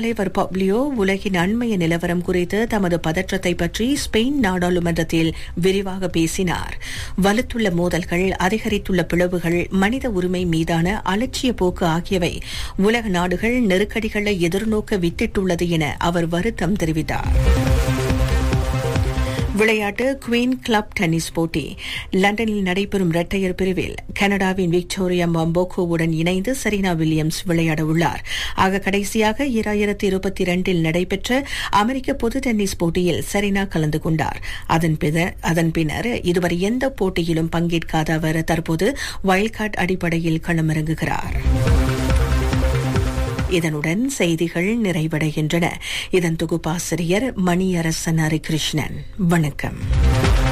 தலைவர் பப்ளியோ உலகின் அண்மைய நிலவரம் குறித்து தமது பதற்றத்தை பற்றி ஸ்பெயின் நாடாளுமன்றத்தில் விரிவாக பேசினார் வலுத்துள்ள மோதல்கள் அதிகரித்துள்ள பிளவுகள் மனித உரிமை மீதான அலட்சிய போக்கு ஆகியவை உலக நாடுகள் நெருக்கடிகளை எதிர்நோக்க வித்திட்டுள்ளது என அவர் வருத்தம் தெரிவித்தார் விளையாட்டு குவீன் கிளப் டென்னிஸ் போட்டி லண்டனில் நடைபெறும் இரட்டையர் பிரிவில் கனடாவின் விக்டோரியா மம்போகோவுடன் இணைந்து செரீனா வில்லியம்ஸ் விளையாட உள்ளார் ஆக கடைசியாக இரண்டாயிரத்தி இருபத்தி இரண்டில் நடைபெற்ற அமெரிக்க பொது டென்னிஸ் போட்டியில் செரீனா கலந்து கொண்டார் அதன் பின்னர் அதன் பின்னர் இதுவரை எந்த போட்டியிலும் பங்கேற்காத அவர் தற்போது வைல்ட் கார்டு அடிப்படையில் களமிறங்குகிறார் இதனுடன் செய்திகள் நிறைவடைகின்றன இதன் தொகுப்பாசிரியர் மணியரசன் ஹரிகிருஷ்ணன் வணக்கம்